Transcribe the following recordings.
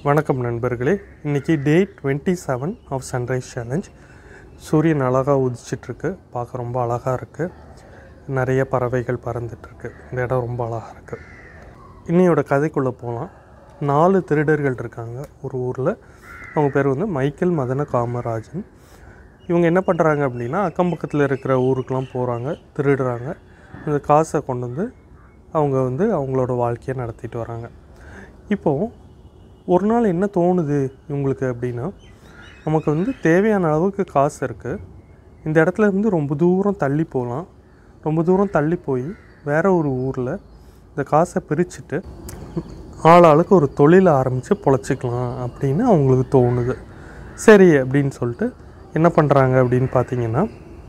வணக்கம் நண்பர்களே இன்றைக்கி day twenty seven of sunrise challenge சூரியன் அழகாக உதிச்சிட்ருக்கு பார்க்க ரொம்ப அழகாக இருக்குது நிறைய பறவைகள் பறந்துட்டுருக்கு இந்த இடம் ரொம்ப அழகாக இருக்குது இன்னையோட கதைக்குள்ளே போகலாம் நாலு திருடர்கள் இருக்காங்க ஒரு ஊரில் அவங்க பேர் வந்து மைக்கேல் மதன காமராஜன் இவங்க என்ன பண்ணுறாங்க அப்படின்னா அக்கம் பக்கத்தில் இருக்கிற ஊருக்கெலாம் போகிறாங்க திருடுறாங்க அந்த காசை கொண்டு வந்து அவங்க வந்து அவங்களோட வாழ்க்கையை நடத்திட்டு வராங்க இப்போது ஒரு நாள் என்ன தோணுது இவங்களுக்கு அப்படின்னா நமக்கு வந்து தேவையான அளவுக்கு காசு இருக்குது இந்த இடத்துல இருந்து ரொம்ப தூரம் தள்ளி போகலாம் ரொம்ப தூரம் தள்ளி போய் வேற ஒரு ஊரில் இந்த காசை பிரிச்சுட்டு ஆளாளுக்கு ஒரு தொழிலை ஆரம்பித்து பொழைச்சிக்கலாம் அப்படின்னு அவங்களுக்கு தோணுது சரி அப்படின்னு சொல்லிட்டு என்ன பண்ணுறாங்க அப்படின்னு பார்த்தீங்கன்னா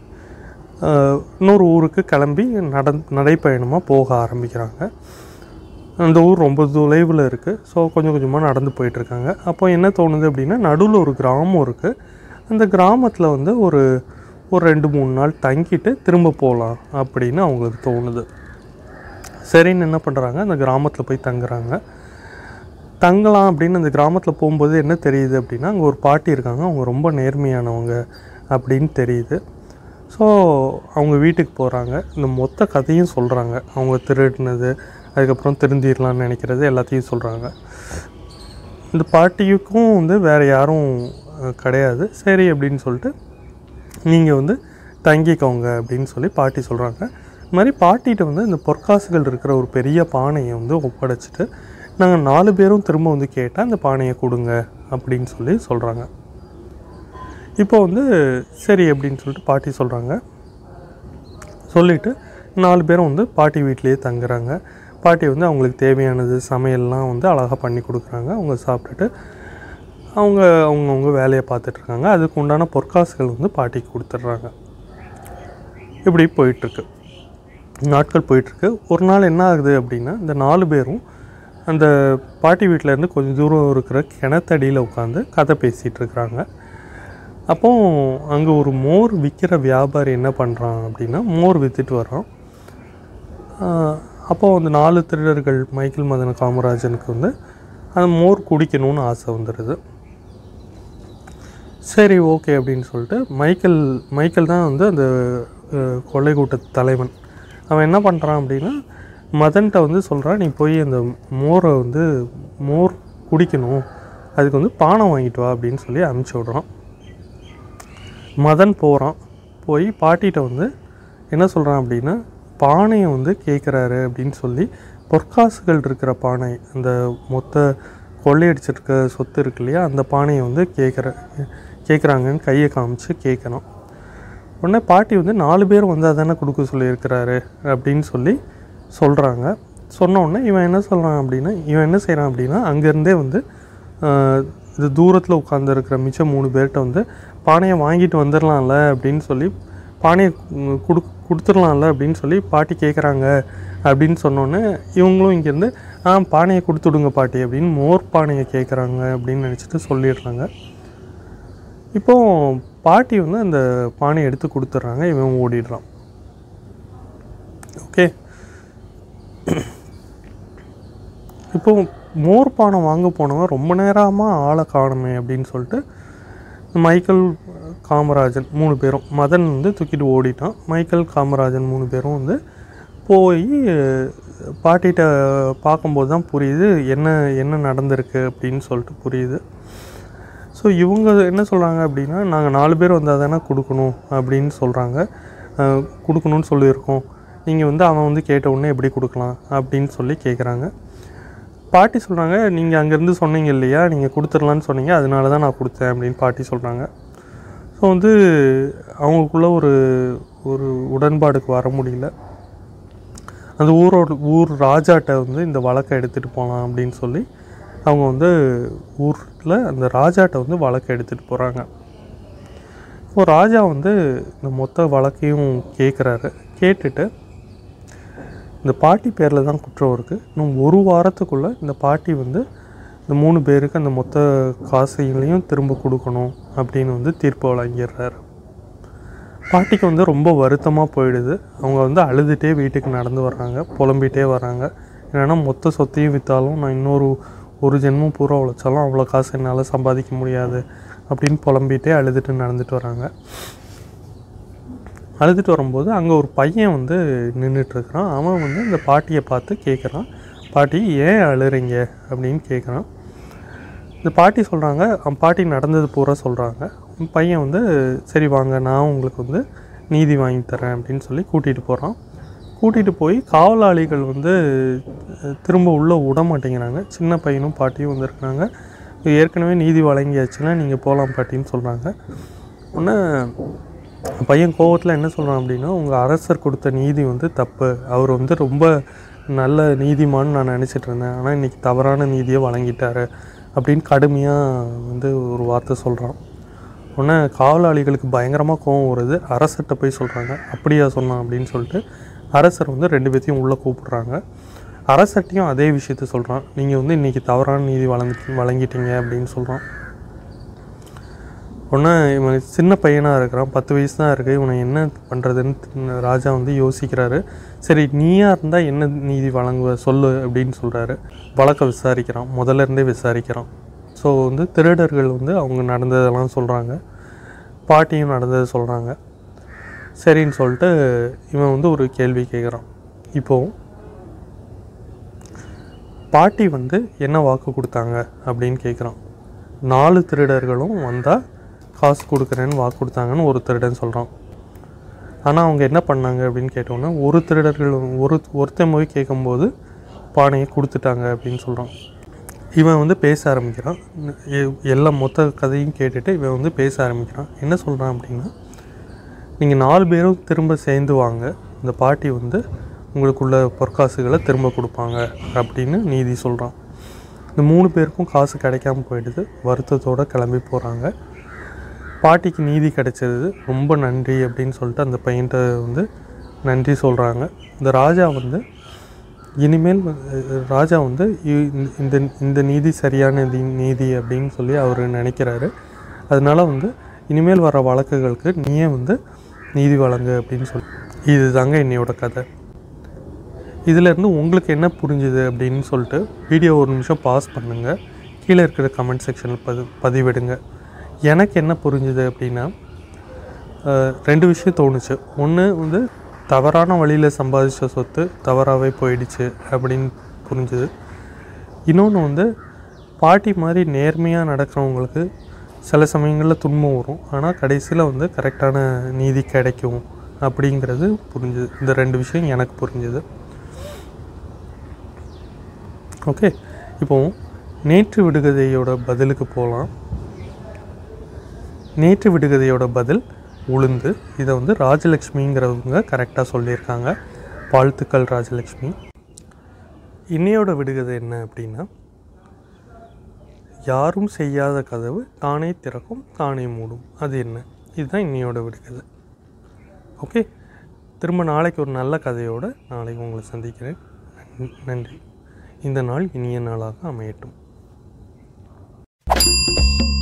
ஆஹ், இன்னொரு ஊருக்கு கிளம்பி நட நடைப்பயணமாக போக ஆரம்பிக்கிறாங்க அந்த ஊர் ரொம்ப தொலைவில் இருக்குது ஸோ கொஞ்சம் கொஞ்சமாக நடந்து போயிட்டுருக்காங்க அப்போ என்ன தோணுது அப்படின்னா நடுவில் ஒரு கிராமம் இருக்குது அந்த கிராமத்தில் வந்து ஒரு ஒரு ரெண்டு மூணு நாள் தங்கிட்டு திரும்ப போகலாம் அப்படின்னு அவங்களுக்கு தோணுது சரின்னு என்ன பண்ணுறாங்க அந்த கிராமத்தில் போய் தங்குறாங்க தங்கலாம் அப்படின்னு அந்த கிராமத்தில் போகும்போது என்ன தெரியுது அப்படின்னா அங்கே ஒரு பாட்டி இருக்காங்க அவங்க ரொம்ப நேர்மையானவங்க அப்படின்னு தெரியுது ஸோ அவங்க வீட்டுக்கு போகிறாங்க இந்த மொத்த கதையும் சொல்கிறாங்க அவங்க திருடினது அதுக்கப்புறம் திருந்திடலாம்னு நினைக்கிறது எல்லாத்தையும் சொல்கிறாங்க இந்த பாட்டிக்கும் வந்து வேறு யாரும் அஹ், கிடையாது சரி அப்படின்னு சொல்லிட்டு நீங்கள் வந்து தங்கிக்கோங்க அப்படின்னு சொல்லி பாட்டி சொல்கிறாங்க இது மாதிரி பாட்டிகிட்ட வந்து இந்த பொற்காசுகள் இருக்கிற ஒரு பெரிய பானையை வந்து ஒப்படைச்சிட்டு நாங்கள் நாலு பேரும் திரும்ப வந்து கேட்டால் அந்த பானையை கொடுங்க அப்படின்னு சொல்லி சொல்கிறாங்க இப்போ வந்து சரி அப்படின்னு சொல்லிட்டு பாட்டி சொல்கிறாங்க சொல்லிவிட்டு நாலு பேரும் வந்து பாட்டி வீட்டிலேயே தங்குறாங்க பாட்டி வந்து அவங்களுக்கு தேவையானது சமையல்லாம் வந்து அழகாக பண்ணி கொடுக்குறாங்க அவங்க சாப்பிட்டுட்டு அவங்க அவங்கவுங்க வேலையை பார்த்துட்ருக்காங்க அதுக்கு உண்டான பொற்காசுகள் வந்து பாட்டிக்கு கொடுத்துட்றாங்க இப்படி போயிட்டுருக்கு நாட்கள் போயிட்டுருக்கு ஒரு நாள் என்ன ஆகுது அப்படின்னா இந்த நாலு பேரும் அந்த பாட்டி வீட்டில் இருந்து கொஞ்சம் தூரம் இருக்கிற கிணத்தடியில் உட்காந்து கதை பேசிகிட்டு இருக்கிறாங்க அப்போ அங்கே ஒரு மோர் விற்கிற வியாபாரி என்ன பண்ணுறான் அப்படின்னா மோர் விற்றுட்டு வரான் ஆஹ் அப்போ அந்த நாலு திருடர்கள் மைக்கேல் மதன காமராஜனுக்கு வந்து அந்த மோர் குடிக்கணும்னு ஆசை வந்துடுது சரி ஓகே அப்படின்னு சொல்லிட்டு மைக்கேல் மைக்கேல் தான் வந்து அந்த அஹ், கொள்ளை கூட்ட தலைவன் அவன் என்ன பண்ணுறான் அப்படின்னா மதன்கிட்ட வந்து சொல்கிறான் நீ போய் அந்த மோரை வந்து மோர் குடிக்கணும் அதுக்கு வந்து பானை வாங்கிட்டு வா அப்படின்னு சொல்லி அனுப்பிச்சி விட்றான் மதன் போகிறான் போய் பாட்டிகிட்ட வந்து என்ன சொல்கிறான் அப்படின்னா பானையை வந்து கேட்குறாரு அப்படின்னு சொல்லி பொற்காசுகள் இருக்கிற பானை அந்த மொத்த கொள்ளையடிச்சிருக்க சொத்து இருக்கு இல்லையா அந்த பானையை வந்து கேட்குற கேட்குறாங்கன்னு கையை காமிச்சு கேட்குறான் உடனே பாட்டி வந்து நாலு பேர் வந்து அதானே கொடுக்க சொல்லியிருக்கிறாரு அப்படின்னு சொல்லி சொல்கிறாங்க சொன்ன உடனே இவன் என்ன சொல்கிறான் அப்படின்னா இவன் என்ன செய்கிறான் அப்படின்னா அங்கேருந்தே வந்து ஆஹ், இது தூரத்தில் உட்காந்துருக்கிற மிச்சம் மூணு பேர்கிட்ட வந்து பானையை வாங்கிட்டு வந்துடலாம்ல அப்படின்னு சொல்லி பானையை கு- கொடு கொடுத்துடலாம்ல அப்படின்னு சொல்லி பாட்டி கேட்குறாங்க அப்படின்னு சொன்னோன்னே இவங்களும் இங்கேருந்து ஆ பானையை கொடுத்துடுங்க பாட்டி அப்படின்னு மோர் பானையை கேட்குறாங்க அப்படின்னு நினச்சிட்டு சொல்லிடுறாங்க இப்போ பாட்டி வந்து அந்த பானையை எடுத்து கொடுத்துட்றாங்க இவன் ஓடிடுறான் ஓகே இப்போ மோர் பானை வாங்க போனவன் ரொம்ப நேரமாக ஆளை காணுமே அப்படின்னு சொல்லிட்டு மைக்கேல் காமராஜன் மூணு பேரும் மதன் வந்து தூக்கிட்டு ஓடிட்டான் மைக்கேல் காமராஜன் மூணு பேரும் வந்து போய் பாட்டிகிட்ட பார்க்கும்போது தான் புரியுது என்ன என்ன நடந்திருக்கு அப்படின்னு சொல்லிட்டு புரியுது ஸோ இவங்க என்ன சொல்கிறாங்க அப்படின்னா நாங்கள் நாலு பேர் வந்தால் தானே கொடுக்கணும் அப்படின்னு சொல்கிறாங்க அஹ், கொடுக்கணும்னு சொல்லியிருக்கோம் நீங்கள் வந்து அவன் வந்து கேட்ட உடனே எப்படி கொடுக்கலாம் அப்படின்னு சொல்லி கேட்குறாங்க பாட்டி சொல்கிறாங்க நீங்கள் அங்கேருந்து சொன்னீங்க இல்லையா நீங்கள் கொடுத்துடலான்னு சொன்னீங்க அதனால தான் நான் கொடுத்தேன் அப்படின்னு பாட்டி சொல்கிறாங்க ஸோ வந்து அவங்களுக்குள்ள ஒரு ஒரு உடன்பாடுக்கு வர முடியல அந்த ஊரோட ஊர் ராஜாட்ட வந்து இந்த வழக்கை எடுத்துகிட்டு போகலாம் அப்படின்னு சொல்லி அவங்க வந்து ஊரில் அந்த ராஜாட்ட வந்து வழக்கை எடுத்துகிட்டு போகிறாங்க இப்போ ராஜா வந்து இந்த மொத்த வழக்கையும் கேட்குறாரு கேட்டுட்டு இந்த பாட்டி பேரில் தான் குற்றம் இருக்குது இன்னும் ஒரு வாரத்துக்குள்ளே இந்த பாட்டி வந்து இந்த மூணு பேருக்கு அந்த மொத்த காசைகளையும் திரும்ப கொடுக்கணும் அப்படின்னு வந்து தீர்ப்பு வழங்கிடுறாரு பாட்டிக்கு வந்து ரொம்ப வருத்தமாக போயிடுது அவங்க வந்து அழுதுகிட்டே வீட்டுக்கு நடந்து வர்றாங்க புலம்பிகிட்டே வராங்க ஏன்னா மொத்த சொத்தையும் விற்றாலும் நான் இன்னொரு ஒரு ஜென்மம் பூரா உழைச்சாலும் அவ்வளோ காசு என்னால் சம்பாதிக்க முடியாது அப்படின்னு புலம்பிகிட்டே அழுதுட்டு நடந்துட்டு வராங்க அழுதுட்டு வரும்போது அங்கே ஒரு பையன் வந்து நின்றுட்டுருக்கிறான் அவன் வந்து இந்த பாட்டியை பார்த்து கேட்குறான் பாட்டி ஏன் அழுறீங்க அப்படின்னு கேட்குறான் இந்த பாட்டி சொல்கிறாங்க பாட்டி நடந்தது பூரா சொல்கிறாங்க பையன் வந்து சரி வாங்க நான் உங்களுக்கு வந்து நீதி வாங்கி தரேன் அப்படின்னு சொல்லி கூட்டிகிட்டு போகிறான் கூட்டிகிட்டு போய் காவலாளிகள் வந்து அஹ், திரும்ப உள்ளே விட மாட்டேங்கிறாங்க சின்ன பையனும் பாட்டியும் வந்திருக்கிறாங்க ஏற்கனவே நீதி வழங்கியாச்சுன்னா நீங்கள் போகலாம் பாட்டின்னு சொல்கிறாங்க உடனே பையன் கோவத்தில் என்ன சொல்கிறான் அப்படின்னா உங்கள் அரசர் கொடுத்த நீதி வந்து தப்பு அவர் வந்து ரொம்ப நல்ல நீதிமான்னு நான் நினச்சிட்டு இருந்தேன் ஆனால் இன்றைக்கி தவறான நீதியை வழங்கிட்டாரு அப்படின்னு கடுமையாக வந்து ஒரு வார்த்தை சொல்கிறான் உடனே காவலாளிகளுக்கு பயங்கரமாக கோவம் வருது அரசர்கிட்ட போய் சொல்கிறாங்க அப்படியா சொன்னான் அப்படின்னு சொல்லிட்டு அரசர் வந்து ரெண்டு பேர்த்தையும் உள்ளே கூப்பிடுறாங்க அரசர்ட்டையும் அதே விஷயத்த சொல்கிறான் நீங்கள் வந்து இன்றைக்கி தவறான நீதி வழங்கி வழங்கிட்டீங்க அப்படின்னு சொல்கிறான் உடனே இவன் சின்ன பையனாக இருக்கிறான் பத்து வயசு தான் இருக்குது இவனை என்ன பண்ணுறதுன்னு ராஜா வந்து யோசிக்கிறாரு சரி நீயா இருந்தால் என்ன நீதி வழங்குவ சொல்லு அப்படின்னு சொல்கிறாரு வழக்கை விசாரிக்கிறான் முதல்ல இருந்தே விசாரிக்கிறான் ஸோ வந்து திருடர்கள் வந்து அவங்க நடந்ததெல்லாம் சொல்கிறாங்க பாட்டியும் நடந்ததை சொல்கிறாங்க சரின்னு சொல்லிட்டு இவன் வந்து ஒரு கேள்வி கேட்குறான் இப்போது பாட்டி வந்து என்ன வாக்கு கொடுத்தாங்க அப்படின்னு கேட்குறான் நாலு திருடர்களும் வந்தால் காசு கொடுக்குறேன்னு வாக்கு கொடுத்தாங்கன்னு ஒரு திருடன் சொல்கிறான் ஆனால் அவங்க என்ன பண்ணாங்க அப்படின்னு கேட்டோன்னே ஒரு திருடர்கள் ஒரு ஒருத்தன் போய் கேட்கும்போது பானையை கொடுத்துட்டாங்க அப்படின்னு சொல்கிறான் இவன் வந்து பேச ஆரம்பிக்கிறான் எ- எல்லா மொத்த கதையும் கேட்டுட்டு இவன் வந்து பேச ஆரம்பிக்கிறான் என்ன சொல்கிறான் அப்படின்னா நீங்கள் நாலு பேரும் திரும்ப சேர்ந்து வாங்க இந்த பாட்டி வந்து உங்களுக்குள்ள பொற்காசுகளை திரும்ப கொடுப்பாங்க அப்படின்னு நீதி சொல்கிறான் இந்த மூணு பேருக்கும் காசு கிடைக்காம போயிடுது வருத்தத்தோடு கிளம்பி போகிறாங்க பாட்டிக்கு நீதி கிடைச்சது ரொம்ப நன்றி அப்படின்னு சொல்லிட்டு அந்த பையன்கிட்ட வந்து நன்றி சொல்கிறாங்க இந்த ராஜா வந்து இனிமேல் வந்து- ராஜா வந்து இ- இந்த இந்த நீதி சரியான தி- நீதி அப்படின்னு சொல்லி அவர் நினைக்கிறாரு அதனால வந்து இனிமேல் வர வழக்குகளுக்கு நீயே வந்து நீதி வழங்கு அப்படின்னு சொல்லி இதுதாங்க என்னையோட கதை இதிலேருந்து உங்களுக்கு என்ன புரிஞ்சுது அப்படின்னு சொல்லிட்டு வீடியோ ஒரு நிமிஷம் பாஸ் பண்ணுங்கள் கீழே இருக்கிற கமெண்ட் செக்ஷனில் பதி பதிவிடுங்க எனக்கு என்ன புரிஞ்சுது அப்படின்னா அஹ், ரெண்டு விஷயம் தோணுச்சு ஒன்று வந்து தவறான வழியில் சம்பாதிச்ச சொத்து தவறாகவே போயிடுச்சு அப்படின்னு புரிஞ்சுது இன்னொன்று வந்து பாட்டி மாதிரி நேர்மையாக நடக்கிறவங்களுக்கு சில சமயங்களில் துன்பம் வரும் ஆனால் கடைசியில் வந்து கரெக்டான நீதி கிடைக்கும் அப்படிங்கிறது புரிஞ்சுது இந்த ரெண்டு விஷயம் எனக்கு புரிஞ்சுது ஓகே இப்போ நேற்று விடுகதையோட பதிலுக்கு போகலாம் நேற்று விடுகதையோட பதில் உளுந்து இதை வந்து ராஜலக்ஷ்மிங்கிறவங்க கரெக்டாக சொல்லியிருக்காங்க வாழ்த்துக்கள் ராஜலக்ஷ்மி இன்னையோட விடுகதை என்ன அப்படின்னா யாரும் செய்யாத கதவு தானே திறக்கும் தானே மூடும் அது என்ன இதுதான் இன்னையோட விடுகதை ஓகே திரும்ப நாளைக்கு ஒரு நல்ல கதையோடு நாளைக்கு உங்களை சந்திக்கிறேன் நன்- நன்றி இந்த நாள் இனிய நாளாக அமையட்டும்